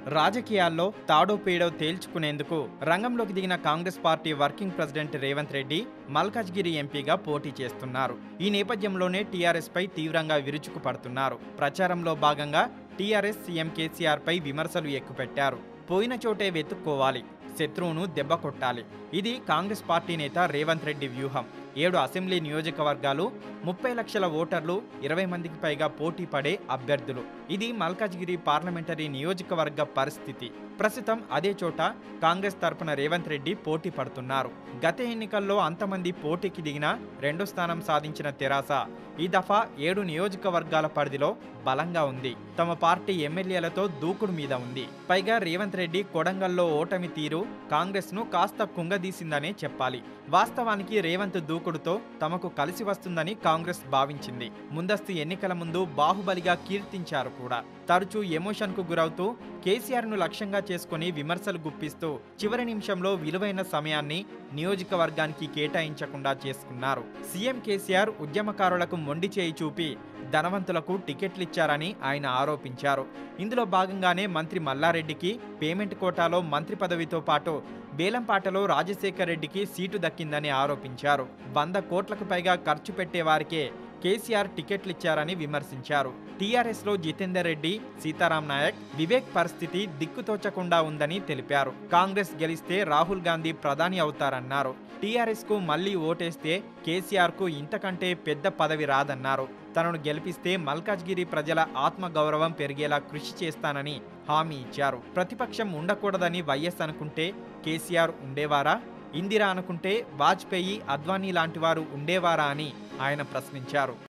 రాజకీయాల్లో తాడో పేడో తేల్చుకునేందుకు రంగంలోకి దిగిన Congress party working president Revanth Reddy Malkajgiri ఎంపీగా పోటీ చేస్తున్నారు ఈ నేపథ్యంలోనే టీఆర్ఎస్ పై తీవ్రంగా విరుచుకుపడుతున్నారు ప్రచారంలో భాగంగా టీఆర్ఎస్ సీఎం కేసీఆర్ పై విమర్శలు ఎక్కుపెట్టారు పోయిన చోటే వెతుక్కోవాలి శత్రువును దెబ్బ కొట్టాలి ఇది కాంగ్రెస్ పార్టీ నేత రేవంత్ రెడ్డి వ్యూహం ఏడు అసెంబ్లీ నియోజకవర్గాలు ముప్పై లక్షల ఓటర్లు ఇరవై మందికి పైగా పోటీ పడే అభ్యర్థులు ఇది మల్కాజ్గిరి పార్లమెంటరీ నియోజకవర్గ పరిస్థితి ప్రస్తుతం అదే చోట కాంగ్రెస్ తరపున రేవంత్ రెడ్డి పోటీ పడుతున్నారు గత ఎన్నికల్లో అంతమంది పోటీకి దిగిన రెండో స్థానం సాధించిన తెరాస ఈ దఫా ఏడు నియోజకవర్గాల పరిధిలో బలంగా ఉంది తమ పార్టీ ఎమ్మెల్యేలతో దూకుడు మీద ఉంది పైగా రేవంత్ రెడ్డి కొడంగల్లో ఓటమి తీరు కాంగ్రెస్ ను కాస్త కుంగదీసిందనే చెప్పాలి వాస్తవానికి రేవంత్ దూకుడుతో తమకు కలిసి వస్తుందని కాంగ్రెస్ భావించింది ముందస్తు ఎన్నికల ముందు బాహుబలిగా కీర్తించారు కూడా తరచూ ఎమోషన్ కు గురవుతూ కేసీఆర్ ను లక్ష్యంగా చేసుకుని విమర్శలు గుప్పిస్తూ చివరి నిమిషంలో విలువైన సమయాన్ని నియోజకవర్గానికి కేటాయించకుండా చేసుకున్నారు సీఎం కేసీఆర్ ఉద్యమకారులకు మొండి చేయి చూపి ధనవంతులకు టికెట్లిచ్చారని ఆయన ఆరోపించారు ఇందులో భాగంగానే మంత్రి మల్లారెడ్డికి పేమెంట్ కోటాలో మంత్రి పదవితో పాటు బేలంపాటలో రాజశేఖర్ రెడ్డికి సీటు దక్కిందని ఆరోపించారు వంద కోట్లకు పైగా ఖర్చు పెట్టే వారికే కేసీఆర్ టికెట్లిచ్చారని విమర్శించారు టీఆర్ఎస్ లో జితేందర్ రెడ్డి సీతారాం నాయక్ వివేక్ పరిస్థితి దిక్కుతోచకుండా ఉందని తెలిపారు కాంగ్రెస్ గెలిస్తే రాహుల్ గాంధీ ప్రధాని అవుతారన్నారు టీఆర్ఎస్ కు మళ్లీ ఓటేస్తే కేసీఆర్ కు ఇంతకంటే పెద్ద పదవి రాదన్నారు తనను గెలిపిస్తే మల్కాజ్గిరి ప్రజల ఆత్మగౌరవం పెరిగేలా కృషి చేస్తానని హామీ ఇచ్చారు ప్రతిపక్షం ఉండకూడదని వైఎస్ అనుకుంటే కేసీఆర్ ఉండేవారా ఇందిరా అనుకుంటే వాజ్పేయి అద్వానీ లాంటి వారు ఉండేవారా అని ఆయన ప్రశ్నించారు